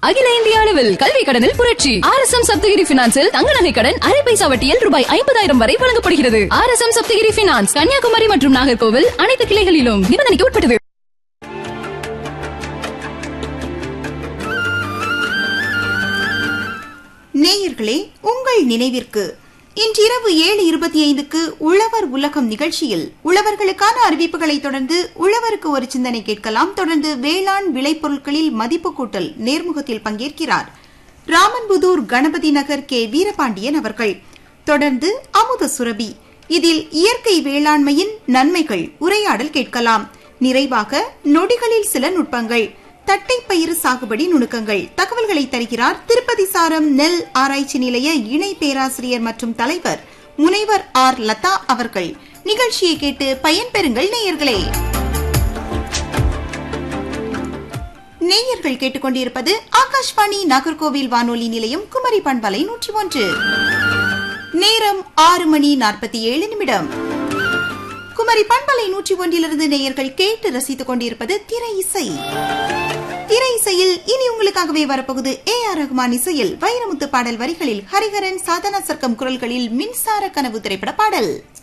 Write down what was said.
அகில இந்திய அளவில் கல்வி கடனில் புரட்சி ஆர் எஸ் எம் சப்தகிரி பினான்சில் தங்க நகை கடன் அரை பைசா வட்டியில் ரூபாய் ஐம்பதாயிரம் வரை வழங்கப்படுகிறது R S M Sapthagiri finance Kanniyakumari மற்றும் நாகர்கோவில் அனைத்து கிளைகளிலும் நிபந்தனைக்கு உட்பட்டது நேயர்களே உங்கள் நினைவிற்கு இன்றிரவு ஏழு இருபத்தி ஐந்துக்கு உழவர் உலகம் நிகழ்ச்சியில் உழவர்களுக்கான அறிவிப்புகளை தொடர்ந்து உழவருக்கு ஒரு சிந்தனை கேட்கலாம் தொடர்ந்து வேளாண் விளைபொருட்களில் மதிப்பு கூட்டல் நேர்முகத்தில் பங்கேற்கிறார் ராமன்புதூர் கணபதி நகர் கே வீரபாண்டியன் அவர்கள் தொடர்ந்து அமுத சுரபி இதில் இயற்கை வேளாண்மையின் நன்மைகள் உரையாடல் கேட்கலாம் நிறைவாக நொடிகளில் சில நுட்பங்கள் தட்டைப்பயிறு சாகுபடி நுணுக்கங்கள் தகவல்களை தருகிறார் திருப்பதி சாரம் நெல் ஆராய்ச்சி நிலைய இணை பேராசிரியர் மற்றும் தலைவர் முனைவர் ஆர் லதா அவர்கள் நிகழ்ச்சியை கேட்டு பயன்பெறுங்கள் நேயர்களே நேயர்கள் கேட்டுக்கொண்டிருப்பது ஆகாஷ்வாணி நாகர்கோவில் வானொலி நிலையம் குமரி பண்பலை நூற்றி ஒன்று நேரம் ஆறு மணி நாற்பத்தி ஏழு நிமிடம் குமரி பண்பலை நூற்றி ஒன்றிலிருந்து நேயர்கள் கேட்டு ரசித்துக் கொண்டிருப்பது திரை இசை திரை இசையில் இனி உங்களுக்காகவே வரப்போகுது ஏ ஆர் ரஹ்மான் இசையில் வைரமுத்து பாடல் வரிகளில் ஹரிஹரன் சாதனா சர்க்கம் குரல்களில் மின்சார கனவு திரைப்பட பாடல்